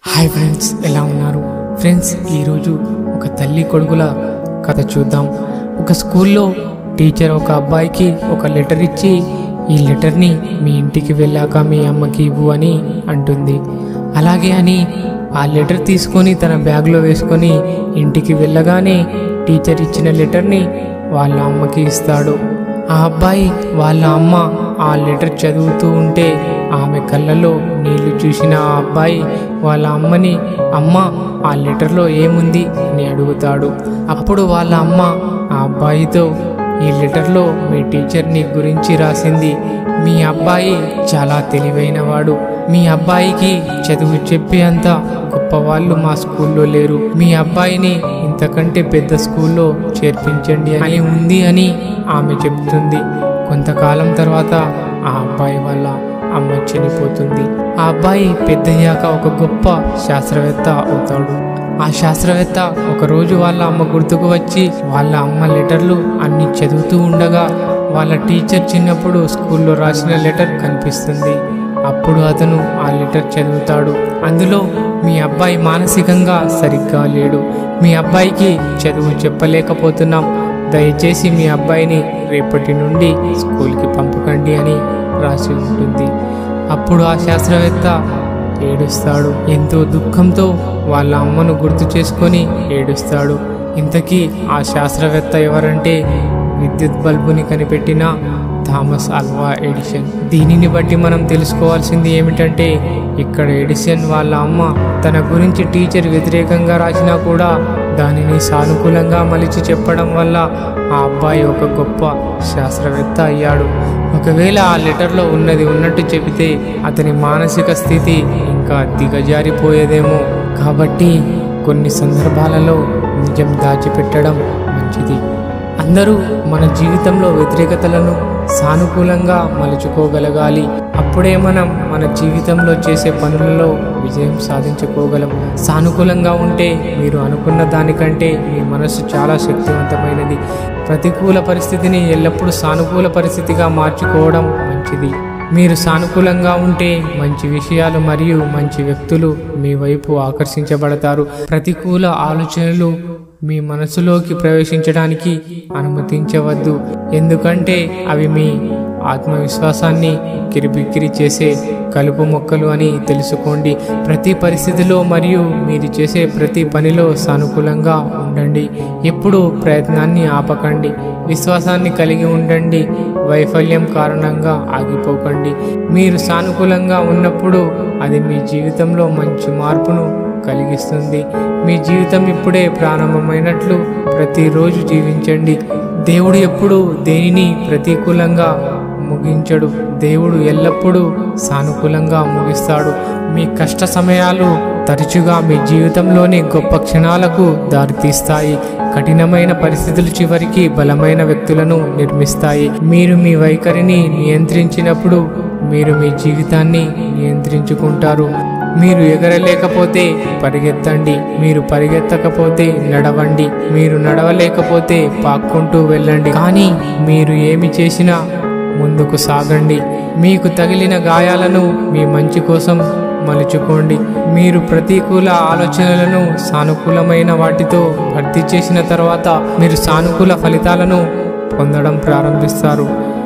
hi friends ఎలా ఉన్నారు friends ఈరోజు ఒక తల్లి కొడుకుల కథ చూద్దాం ఒక స్కూల్లో టీచర్ ఒక అబ్బాయికి ఒక లెటర్ ఇచ్చి ఈ లెటర్ని మీ ఇంటికి వెళ్ళాక మీ అమ్మకి ఇవ్వు అని అంటుంది అలాగే అని ఆ లెటర్ తీసుకొని తన బ్యాగ్లో వేసుకొని ఇంటికి వెళ్ళగానే టీచర్ ఇచ్చిన లెటర్ని వాళ్ళ అమ్మకి ఇస్తాడు ఆ అబ్బాయి వాళ్ళ అమ్మ ఆ లెటర్ చదువుతూ ఉంటే ఆమె కళ్ళలో నీళ్లు చూసిన ఆ అబ్బాయి వాళ్ళ అమ్మని అమ్మ ఆ లెటర్లో ఏముంది అని అడుగుతాడు అప్పుడు వాళ్ళ అమ్మ ఆ అబ్బాయితో ఈ లెటర్లో మీ టీచర్ నీ గురించి రాసింది మీ అబ్బాయి చాలా తెలివైనవాడు మీ అబ్బాయికి చదువు చెప్పే అంత గొప్పవాళ్ళు మా స్కూల్లో లేరు మీ అబ్బాయిని ఇంతకంటే పెద్ద స్కూల్లో చేర్పించండి అని ఉంది అని ఆమె చెప్తుంది కొంతకాలం తర్వాత ఆ అబ్బాయి వల్ల అమ్మ చనిపోతుంది ఆ అబ్బాయి పెద్దయ్యాక ఒక గొప్ప శాస్త్రవేత్త అవుతాడు ఆ శాస్త్రవేత్త ఒకరోజు వాళ్ళ అమ్మ గుర్తుకు వచ్చి వాళ్ళ అమ్మ లెటర్లు అన్ని చదువుతూ ఉండగా వాళ్ళ టీచర్ చిన్నప్పుడు స్కూల్లో రాసిన లెటర్ కనిపిస్తుంది అప్పుడు అతను ఆ లెటర్ చదువుతాడు అందులో మీ అబ్బాయి మానసికంగా సరిగ్గా లేడు మీ అబ్బాయికి చదువు చెప్పలేకపోతున్నాం దయచేసి మీ అబ్బాయిని రేపటి నుండి స్కూల్కి పంపకండి అని రాసి ఉంటుంది అప్పుడు ఆ శాస్త్రవేత్త ఏడుస్తాడు ఎంతో దుఃఖంతో వాళ్ళ అమ్మను గుర్తు చేసుకొని ఏడుస్తాడు ఇంతకీ ఆ శాస్త్రవేత్త ఎవరంటే విద్యుత్ బల్బుని కనిపెట్టిన థామస్ అల్వా ఎడిషన్ దీనిని బట్టి మనం తెలుసుకోవాల్సింది ఏమిటంటే ఇక్కడ ఎడిషన్ వాళ్ళ అమ్మ తన గురించి టీచర్ వ్యతిరేకంగా రాసినా కూడా దానిని సానుకూలంగా మలిచి చెప్పడం వల్ల ఆ అబ్బాయి ఒక గొప్ప శాస్త్రవేత్త అయ్యాడు ఒకవేళ ఆ లెటర్లో ఉన్నది ఉన్నట్టు చెబితే అతని మానసిక స్థితి ఇంకా దిగజారిపోయేదేమో కాబట్టి కొన్ని సందర్భాలలో నిజం దాచిపెట్టడం మంచిది అందరూ మన జీవితంలో వ్యతిరేకతలను సానుకూలంగా మలుచుకోగలగాలి అప్పుడే మనం మన జీవితంలో చేసే పనులలో విజయం సాధించుకోగలం సానుకూలంగా ఉంటే మీరు అనుకున్న దానికంటే మీ మనసు చాలా శక్తివంతమైనది ప్రతికూల పరిస్థితిని ఎల్లప్పుడూ సానుకూల పరిస్థితిగా మార్చుకోవడం మంచిది మీరు సానుకూలంగా ఉంటే మంచి విషయాలు మరియు మంచి వ్యక్తులు మీ వైపు ఆకర్షించబడతారు ప్రతికూల ఆలోచనలు మీ మనసులోకి ప్రవేశించడానికి అనుమతించవద్దు ఎందుకంటే అవి మీ ఆత్మవిశ్వాసాన్ని కిరిబిక్కిరి చేసే కలుపు మొక్కలు అని తెలుసుకోండి ప్రతి పరిస్థితిలో మరియు మీరు చేసే ప్రతి పనిలో సానుకూలంగా ఉండండి ఎప్పుడూ ప్రయత్నాన్ని ఆపకండి విశ్వాసాన్ని కలిగి ఉండండి వైఫల్యం కారణంగా ఆగిపోకండి మీరు సానుకూలంగా ఉన్నప్పుడు అది మీ జీవితంలో మంచి మార్పును కలిగిస్తుంది మీ జీవితం ఇప్పుడే ప్రారంభమైనట్లు ప్రతిరోజు జీవించండి దేవుడు ఎప్పుడు దేనిని ప్రతికూలంగా ముగించడు దేవుడు ఎల్లప్పుడూ సానుకూలంగా ముగిస్తాడు మీ కష్ట సమయాలు తరచుగా మీ జీవితంలోని గొప్ప క్షణాలకు దారితీస్తాయి కఠినమైన పరిస్థితులు చివరికి బలమైన వ్యక్తులను నిర్మిస్తాయి మీరు మీ వైఖరిని నియంత్రించినప్పుడు మీరు మీ జీవితాన్ని నియంత్రించుకుంటారు మీరు ఎగరలేకపోతే పరిగెత్తండి మీరు పరిగెత్తకపోతే నడవండి మీరు నడవలేకపోతే పాక్కుంటూ వెళ్ళండి కానీ మీరు ఏమి చేసినా ముందుకు సాగండి మీకు తగిలిన గాయాలను మీ మంచి కోసం మలుచుకోండి మీరు ప్రతికూల ఆలోచనలను సానుకూలమైన వాటితో భర్తీ చేసిన తర్వాత మీరు సానుకూల ఫలితాలను పొందడం ప్రారంభిస్తారు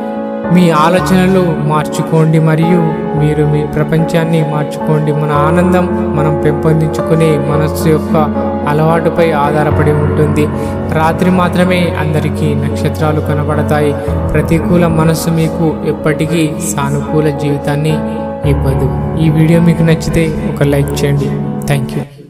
మీ ఆలోచనలు మార్చుకోండి మరియు మీరు మీ ప్రపంచాన్ని మార్చుకోండి మన ఆనందం మనం పెంపొందించుకునే మనస్సు యొక్క అలవాటుపై ఆధారపడి ఉంటుంది రాత్రి మాత్రమే అందరికీ నక్షత్రాలు కనబడతాయి ప్రతికూల మనస్సు మీకు ఎప్పటికీ సానుకూల జీవితాన్ని ఇవ్వదు ఈ వీడియో మీకు నచ్చితే ఒక లైక్ చేయండి థ్యాంక్ యూ